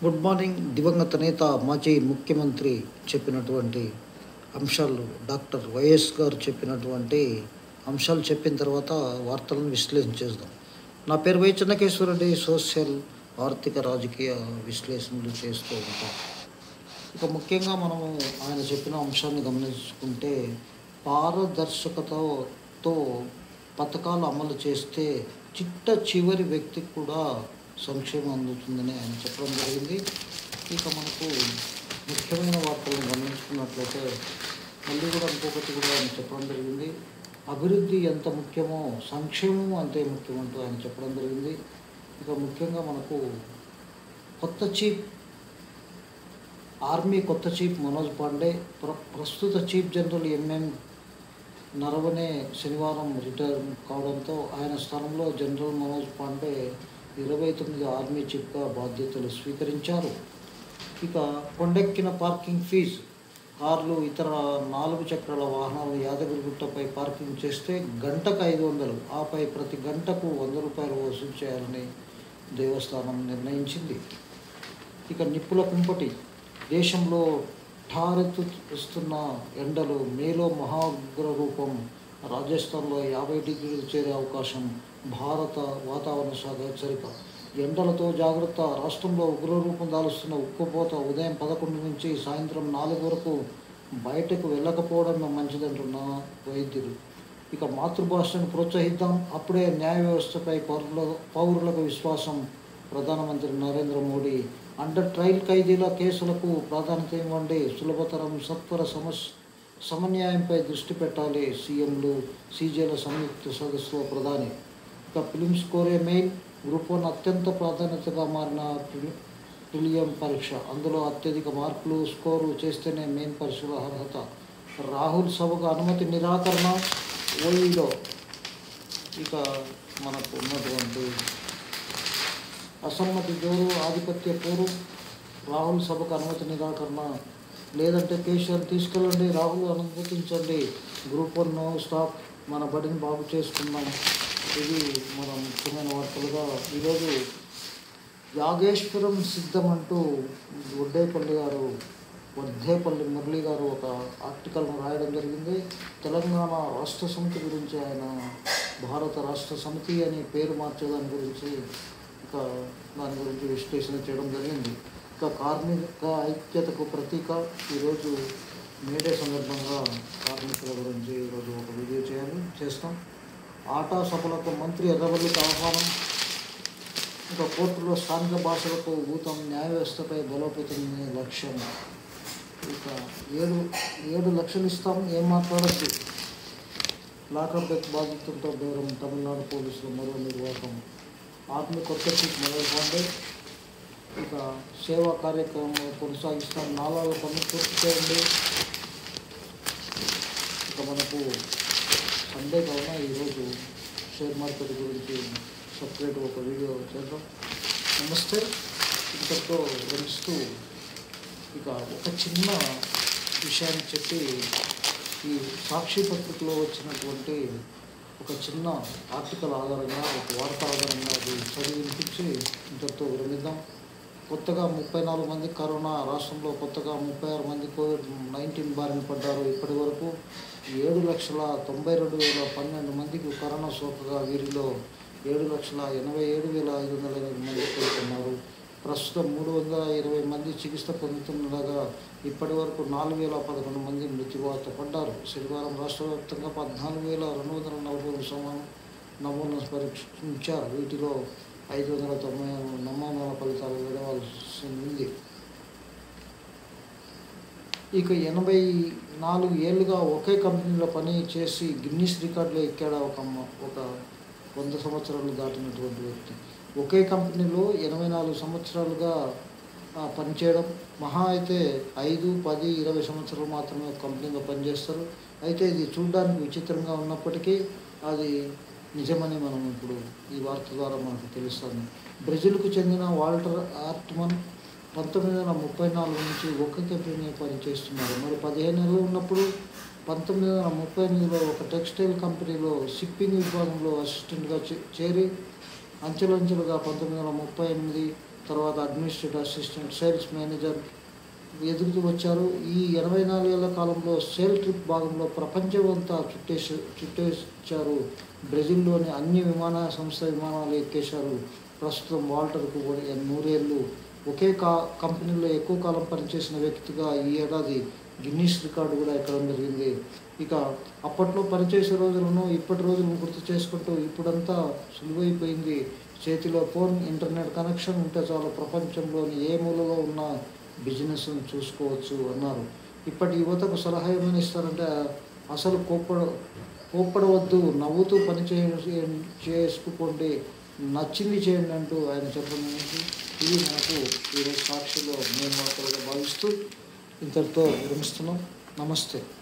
good morning దివంగత నేత మాజీ ముఖ్యమంత్రి చెప్పినటువంటి అంశాలు డాక్టర్ వైఎస్ గారు చెప్పినటువంటి అంశాలు చెప్పిన తర్వాత వార్తలను విశ్లేషణ చేద్దాం నా పేరు వై చెన్నకేశ్వరరెడ్డి సోషల్ ఆర్థిక రాజకీయ విశ్లేషణలు చేస్తూ ఉంటాం ఇక ముఖ్యంగా మనము ఆయన చెప్పిన అంశాన్ని గమనించుకుంటే పారదర్శకతతో పథకాలు అమలు చేస్తే చిట్ట చివరి వ్యక్తికి కూడా సంక్షేమం అందుతుందని ఆయన చెప్పడం జరిగింది ఇక మనకు ముఖ్యమైన వార్తలను గమనించుకున్నట్లయితే మళ్ళీ కూడా ఇంకొకటి కూడా ఆయన చెప్పడం జరిగింది అభివృద్ధి ఎంత ముఖ్యమో సంక్షేమం అంతే ముఖ్యమంటూ ఆయన చెప్పడం జరిగింది ఇక ముఖ్యంగా మనకు కొత్త చీఫ్ ఆర్మీ కొత్త చీఫ్ మనోజ్ పాండే ప్ర ప్రస్తుత చీఫ్ జనరల్ ఎంఎం నరవనే శనివారం రిటైర్ కావడంతో ఆయన స్థానంలో జనరల్ మనోజ్ పాండే ఇరవై తొమ్మిది ఆర్మీ చీఫ్గా బాధ్యతలు స్వీకరించారు ఇక కొండెక్కిన పార్కింగ్ ఫీజు కార్లు ఇతర నాలుగు చక్రాల వాహనాలు యాదగిరిగుట్టపై పార్కింగ్ చేస్తే గంటకు ఐదు వందలు ఆపై ప్రతి గంటకు వంద రూపాయలు వసూలు చేయాలని దేవస్థానం నిర్ణయించింది ఇక నిప్పుల కుంపటి దేశంలో ఠారెత్తుస్తున్న ఎండలు మేలో మహాగ్ర రూపం రాజస్థాన్లో యాభై డిగ్రీలు చేరే అవకాశం భారత వాతావరణ శాఖ హెచ్చరిక ఎండలతో జాగ్రత్త రాష్ట్రంలో ఉగ్రరూపం దాలుస్తున్న ఉక్కుపోత ఉదయం పదకొండు నుంచి సాయంత్రం నాలుగు వరకు బయటకు వెళ్ళకపోవడం మంచిదంటున్న వైద్యులు ఇక మాతృభాషను ప్రోత్సహిద్దాం అప్పుడే న్యాయ వ్యవస్థపై పౌరుల పౌరులకు విశ్వాసం ప్రధానమంత్రి నరేంద్ర మోడీ అండర్ ట్రయల్ ఖైదీల కేసులకు ప్రాధాన్యత ఇవ్వండి సులభతరం సత్వర సమస్ సమన్యాయంపై దృష్టి పెట్టాలి సీఎంలు సీజేల సంయుక్త సదస్సులో ప్రధాని ఇక ఫిలిమ్స్ కోరే మెయిన్ గ్రూప్ వన్ అత్యంత ప్రాధాన్యతగా మారిన ప్రి- ప్రిలియం పరీక్ష అందులో అత్యధిక మార్కులు స్కోరు చేస్తేనే మెయిన్ పరీక్షల అర్హత రాహుల్ సభకు అనుమతి నిరాకరణ ఓయిలో ఇక మనకు ఉన్నటువంటి అసమ్మతి జోరు ఆధిపత్య పోరు రాహుల్ సభకు అనుమతి నిరాకరణ లేదంటే కేసీఆర్ తీసుకెళ్ళండి రాహుల్ అనుమతించండి గ్రూప్ వన్ నో స్టాప్ మన బడిని బాగు చేసుకుందాం ఇది మన ముఖ్యమైన వార్తలుగా ఈరోజు యాగేశ్వరం సిద్ధం అంటూ వడ్డేపల్లి గారు వడ్డేపల్లి మురళి గారు ఒక ఆర్టికల్ను రాయడం జరిగింది తెలంగాణ రాష్ట్ర సమితి గురించి ఆయన భారత రాష్ట్ర సమితి అని పేరు మార్చేదాని గురించి ఇక దాని గురించి విశ్లేషణ చేయడం జరిగింది ఇక కార్మిక ఐక్యతకు ప్రతీక ఈరోజు మేడే సందర్భంగా కార్మికుల గురించి ఈరోజు ఒక వీడియో చేయాలి చేస్తాం ఆటా సభలకు మంత్రి ఎర్రవల్లికి ఆహ్వానం ఇంకా కోర్టులో స్థానిక భాషలకు ఊతం న్యాయ వ్యవస్థపై బలోపేతం లక్ష్యం ఇక ఏడు ఏడు లక్షలు ఇస్తాం ఏం మాట్లాడద్దు లాకప్ డెత్ బాధితులతో బేరం తమిళనాడు పోలీసులు మరో నిర్వాహకం ఆర్మీ కొత్త చీఫ్ మనోజ్ పాండే ఇక సేవా కార్యక్రమం కొనసాగిస్తాం నాలుగు పనులు పూర్తి చేయండి ఇక మనకు సండే కావున ఈరోజు షేర్ మార్కెట్ గురించి సపరేట్ ఒక వీడియో చేద్దాం నమస్తే ఇంతటితో వివరిస్తూ ఇక ఒక చిన్న విషయాన్ని చెప్పి ఈ సాక్షి పత్రికలో వచ్చినటువంటి ఒక చిన్న ఆర్టికల్ ఆధారంగా ఒక వార్త ఆధారంగా అది చదివి వినిపించి ఇంతటితో విరమిద్దాం కొత్తగా ముప్పై నాలుగు మంది కరోనా రాష్ట్రంలో కొత్తగా ముప్పై ఆరు మంది కోవిడ్ నైన్టీన్ బారిన పడ్డారు ఇప్పటి వరకు ఏడు లక్షల తొంభై రెండు వేల పన్నెండు మందికి కరోనా సోకగా వీరిలో ఏడు లక్షల ఎనభై ఏడు వేల ఐదు వందల ఎనిమిది మంది కోరుకున్నారు ప్రస్తుతం మూడు వందల ఇరవై మంది చికిత్స పొందుతుండగా ఇప్పటి వరకు నాలుగు వేల పదకొండు మంది మృత్యువాత పడ్డారు శనివారం రాష్ట్ర వ్యాప్తంగా పద్నాలుగు వేల రెండు వందల నలభై రెండు సమా నమూనాలు పరీక్షించారు వీటిలో ఐదు వందల తొంభై నమూనాల ఫలితాలు విడవలసి ఉంది ఇక ఎనభై నాలుగు ఏళ్ళుగా ఒకే కంపెనీలో పని చేసి గిన్నిస్ రికార్డులో ఎక్కాడు ఒక అమ్మ ఒక వంద సంవత్సరాలు దాటినటువంటి వ్యక్తి ఒకే కంపెనీలో ఎనభై నాలుగు సంవత్సరాలుగా ఆ, పనిచేయడం మహా అయితే ఐదు పది ఇరవై సంవత్సరాలు మాత్రమే ఒక కంపెనీలో పనిచేస్తారు అయితే ఇది చూడడానికి విచిత్రంగా ఉన్నప్పటికీ అది నిజమని మనం ఇప్పుడు ఈ వార్త ద్వారా మనకు తెలుస్తుంది బ్రెజిల్కు చెందిన వాల్టర్ ఆర్ట్మన్ పంతొమ్మిది వందల ముప్పై నాలుగు నుంచి ఒక్క కంపెనీ పనిచేస్తున్నారు మరి పదిహేను నెలలు ఉన్నప్పుడు పంతొమ్మిది వందల ముప్పై ఎనిమిదిలో ఒక టెక్స్టైల్ కంపెనీలో షిప్పింగ్ విభాగంలో అసిస్టెంట్గా చే- చేరి అంచెలంచెలుగా పంతొమ్మిది వందల ముప్పై ఎనిమిది తర్వాత అడ్మినిస్ట్రేటివ్ అసిస్టెంట్ సేల్స్ మేనేజర్ ఎదుగుతూ వచ్చారు ఈ ఎనభై నాలుగేళ్ల కాలంలో సేల్ ట్రిప్ భాగంలో ప్రపంచం అంతా చుట్టేసి చుట్టేశారు బ్రెజిల్లోని అన్ని విమాన సంస్థ విమానాలు ఎక్కేశారు ప్రస్తుతం వాల్టర్కు కూడా నూరేళ్ళు ఒకే కా కంపెనీలో ఎక్కువ కాలం పనిచేసిన వ్యక్తిగా ఈ ఏడాది గిన్నీస్ రికార్డు కూడా ఎక్కడం జరిగింది ఇక అప్పట్లో పనిచేసే రోజులను ఇప్పటి రోజులను గుర్తు చేసుకుంటూ ఇప్పుడంతా సులువైపోయింది చేతిలో ఫోన్ ఇంటర్నెట్ కనెక్షన్ ఉంటే చాలు ప్రపంచంలోని ఏ మూలలో ఉన్న బిజినెస్ను చూసుకోవచ్చు అన్నారు ఇప్పటి యువతకు సలహా ఏమైనా ఇస్తారంటే అసలు కోప్పడ కోప్పడవద్దు నవ్వుతూ పని చే చేసుకుపోండి నచ్చింది చేయండి అంటూ ఆయన చెప్పడం అనేది ఇది మనకు ఈరోజు సాక్షిలో మేము వార్తలుగా భావిస్తూ ఇంతటితో విరమిస్తున్నాం నమస్తే